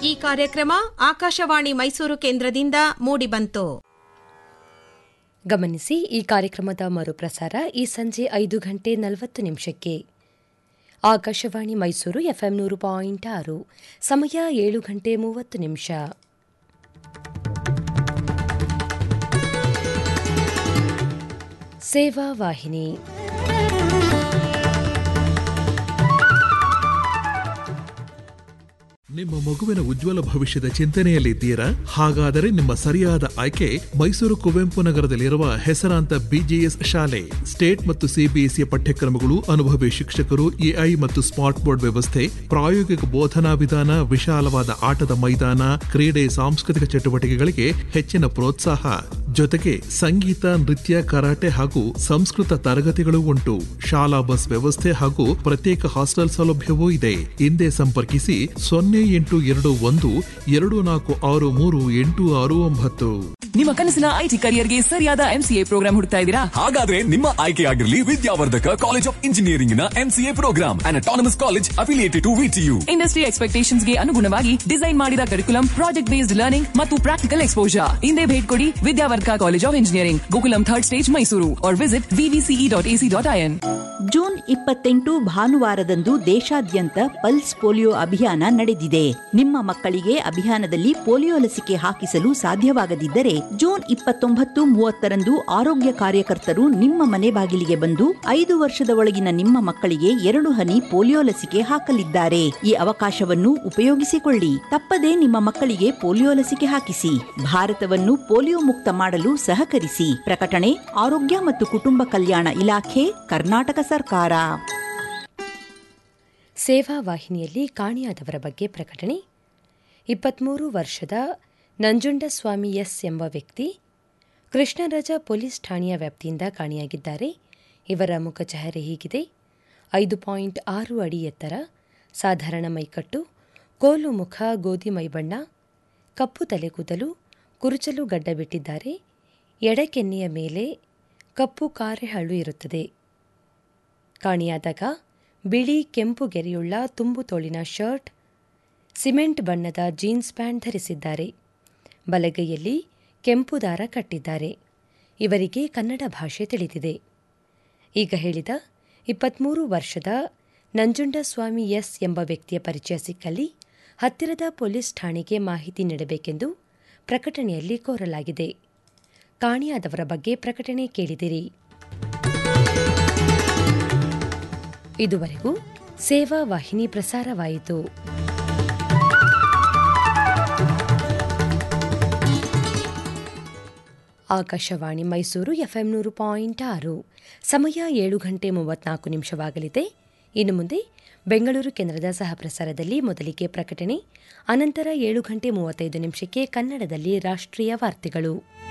ಈ ಕಾರ್ಯಕ್ರಮ ಆಕಾಶವಾಣಿ ಮೈಸೂರು ಕೇಂದ್ರದಿಂದ ಮೂಡಿಬಂತು ಗಮನಿಸಿ ಈ ಕಾರ್ಯಕ್ರಮದ ಮರುಪ್ರಸಾರ ಈ ಸಂಜೆ ಐದು ಗಂಟೆ ನಲವತ್ತು ನಿಮಿಷಕ್ಕೆ ಆಕಾಶವಾಣಿ ಮೈಸೂರು ಎಫ್ಎಂ ನೂರು ಪಾಯಿಂಟ್ ಆರು ಸಮಯ ಏಳು ಗಂಟೆ ಮೂವತ್ತು ನಿಮಿಷ ಸೇವಾ ವಾಹಿನಿ ನಿಮ್ಮ ಮಗುವಿನ ಉಜ್ವಲ ಭವಿಷ್ಯದ ಚಿಂತನೆಯಲ್ಲಿದ್ದೀರಾ ಹಾಗಾದರೆ ನಿಮ್ಮ ಸರಿಯಾದ ಆಯ್ಕೆ ಮೈಸೂರು ಕುವೆಂಪು ನಗರದಲ್ಲಿರುವ ಹೆಸರಾಂತ ಬಿಜಿಎಸ್ ಶಾಲೆ ಸ್ಟೇಟ್ ಮತ್ತು ಸಿಬಿಎಸ್ಇ ಪಠ್ಯಕ್ರಮಗಳು ಅನುಭವಿ ಶಿಕ್ಷಕರು ಎಐ ಮತ್ತು ಸ್ಮಾರ್ಟ್ ಬೋರ್ಡ್ ವ್ಯವಸ್ಥೆ ಪ್ರಾಯೋಗಿಕ ಬೋಧನಾ ವಿಧಾನ ವಿಶಾಲವಾದ ಆಟದ ಮೈದಾನ ಕ್ರೀಡೆ ಸಾಂಸ್ಕೃತಿಕ ಚಟುವಟಿಕೆಗಳಿಗೆ ಹೆಚ್ಚಿನ ಪ್ರೋತ್ಸಾಹ ಜೊತೆಗೆ ಸಂಗೀತ ನೃತ್ಯ ಕರಾಟೆ ಹಾಗೂ ಸಂಸ್ಕೃತ ತರಗತಿಗಳು ಉಂಟು ಶಾಲಾ ಬಸ್ ವ್ಯವಸ್ಥೆ ಹಾಗೂ ಪ್ರತ್ಯೇಕ ಹಾಸ್ಟೆಲ್ ಸೌಲಭ್ಯವೂ ಇದೆ ಹಿಂದೆ ಸಂಪರ್ಕಿಸಿ ಸೊನ್ನೆ ಎಂಟು ಎರಡು ಒಂದು ಎರಡು ನಾಲ್ಕು ಆರು ಮೂರು ಎಂಟು ಆರು ಒಂಬತ್ತು ನಿಮ್ಮ ಕನಸಿನ ಐಟಿ ಕರಿಯರ್ಗೆ ಸರಿಯಾದ ಎಂಸಿಎ ಪ್ರೋಗ್ರಾಂ ಹುಡುಕ್ತಾ ಇದ್ದೀರಾ ಹಾಗಾದ್ರೆ ನಿಮ್ಮ ಆಯ್ಕೆಯಾಗಿರಲಿ ವಿದ್ಯಾವರ್ಧಕ ಕಾಲೇಜ್ ಆಫ್ ಇಂಜಿನಿಯರಿಂಗ್ ನ MCA program and autonomous college affiliated to VTU industry expectations ಗೆ ಅನುಗುಣವಾಗಿ ಡಿಸೈನ್ ಮಾಡಿದ ಕರಿಕುಲಂ ಪ್ರಾಜೆಕ್ಟ್ ಬೇಸ್ಡ್ ಲರ್ನಿಂಗ್ ಮತ್ತು ಪ್ರಾಕ್ಟಿಕಲ್ ಎಕ್ಸ್ಪೋಜರ್ ಹಿಂದೆ ಭೇಟಿ ಕೊಡಿ Vidyavardhaka college of engineering Gokulam third stage Mysuru or visit VVCE dot AC dot IN June ಇಪ್ಪತ್ತೆಂಟು ಭಾನುವಾರದಂದು ದೇಶಾದ್ಯಂತ ಪಲ್ಸ್ ಪೋಲಿಯೋ ಅಭಿಯಾನ ನಡೆದಿದೆ ನಿಮ್ಮ ಮಕ್ಕಳಿಗೆ ಅಭಿಯಾನದಲ್ಲಿ ಪೋಲಿಯೋ ಲಸಿಕೆ ಹಾಕಿಸಲು ಸಾಧ್ಯವಾಗದಿದ್ದರೆ ಜೂನ್ ಇಪ್ಪತ್ತೊಂಬತ್ತು ಮೂವತ್ತರಂದು ಆರೋಗ್ಯ ಕಾರ್ಯಕರ್ತರು ನಿಮ್ಮ ಮನೆ ಬಾಗಿಲಿಗೆ ಬಂದು ಐದು ವರ್ಷದ ಒಳಗಿನ ನಿಮ್ಮ ಮಕ್ಕಳಿಗೆ ಎರಡು ಹನಿ ಪೋಲಿಯೋ ಲಸಿಕೆ ಹಾಕಲಿದ್ದಾರೆ ಈ ಅವಕಾಶವನ್ನು ಉಪಯೋಗಿಸಿಕೊಳ್ಳಿ ತಪ್ಪದೇ ನಿಮ್ಮ ಮಕ್ಕಳಿಗೆ ಪೋಲಿಯೋ ಲಸಿಕೆ ಹಾಕಿಸಿ ಭಾರತವನ್ನು ಪೋಲಿಯೋ ಮುಕ್ತ ಮಾಡಲು ಸಹಕರಿಸಿ ಪ್ರಕಟಣೆ ಆರೋಗ್ಯ ಮತ್ತು ಕುಟುಂಬ ಕಲ್ಯಾಣ ಇಲಾಖೆ ಕರ್ನಾಟಕ ಸರ್ಕಾರ ಸೇವಾ ವಾಹಿನಿಯಲ್ಲಿ ಕಾಣೆಯಾದವರ ಬಗ್ಗೆ ಪ್ರಕಟಣೆ ಇಪ್ಪತ್ಮೂರು ವರ್ಷದ ನಂಜುಂಡಸ್ವಾಮಿ ಎಸ್ ಎಂಬ ವ್ಯಕ್ತಿ ಕೃಷ್ಣರಾಜ ಪೊಲೀಸ್ ಠಾಣೆಯ ವ್ಯಾಪ್ತಿಯಿಂದ ಕಾಣೆಯಾಗಿದ್ದಾರೆ ಇವರ ಮುಖಚಹರೆ ಹೀಗಿದೆ ಐದು ಪಾಯಿಂಟ್ ಆರು ಅಡಿ ಎತ್ತರ ಸಾಧಾರಣ ಮೈಕಟ್ಟು ಕೋಲು ಮುಖ ಗೋಧಿ ಮೈಬಣ್ಣ ಕಪ್ಪು ತಲೆಗೂದಲು ಕುರುಚಲು ಗಡ್ಡ ಬಿಟ್ಟಿದ್ದಾರೆ ಎಡಕೆನ್ನೆಯ ಮೇಲೆ ಕಪ್ಪು ಕಾರೆಹಳ್ಳು ಇರುತ್ತದೆ ಕಾಣೆಯಾದಾಗ ಬಿಳಿ ಕೆಂಪು ಗೆರೆಯುಳ್ಳ ತುಂಬು ತೋಳಿನ ಶರ್ಟ್ ಸಿಮೆಂಟ್ ಬಣ್ಣದ ಜೀನ್ಸ್ ಪ್ಯಾಂಟ್ ಧರಿಸಿದ್ದಾರೆ ಬಲಗೈಯಲ್ಲಿ ಕೆಂಪು ದಾರ ಕಟ್ಟಿದ್ದಾರೆ ಇವರಿಗೆ ಕನ್ನಡ ಭಾಷೆ ತಿಳಿದಿದೆ ಈಗ ಹೇಳಿದ ಇಪ್ಪತ್ಮೂರು ವರ್ಷದ ನಂಜುಂಡಸ್ವಾಮಿ ಎಸ್ ಎಂಬ ವ್ಯಕ್ತಿಯ ಪರಿಚಯ ಸಿಕ್ಕಲ್ಲಿ ಹತ್ತಿರದ ಪೊಲೀಸ್ ಠಾಣೆಗೆ ಮಾಹಿತಿ ನೀಡಬೇಕೆಂದು ಪ್ರಕಟಣೆಯಲ್ಲಿ ಕೋರಲಾಗಿದೆ ಕಾಣೆಯಾದವರ ಬಗ್ಗೆ ಪ್ರಕಟಣೆ ಕೇಳಿದಿರಿ ಇದುವರೆಗೂ ಸೇವಾ ವಾಹಿನಿ ಪ್ರಸಾರವಾಯಿತು ಆಕಾಶವಾಣಿ ಮೈಸೂರು ಎಫ್ಎಂ ನೂರು ಪಾಯಿಂಟ್ ಆರು ಸಮಯ ಏಳು ಗಂಟೆ ಮೂವತ್ನಾಲ್ಕು ನಿಮಿಷವಾಗಲಿದೆ ಇನ್ನು ಮುಂದೆ ಬೆಂಗಳೂರು ಕೇಂದ್ರದ ಸಹಪ್ರಸಾರದಲ್ಲಿ ಮೊದಲಿಗೆ ಪ್ರಕಟಣೆ ಅನಂತರ ಏಳು ಗಂಟೆ ಮೂವತ್ತೈದು ನಿಮಿಷಕ್ಕೆ ಕನ್ನಡದಲ್ಲಿ ರಾಷ್ಟ್ರೀಯ ವಾರ್ತೆಗಳು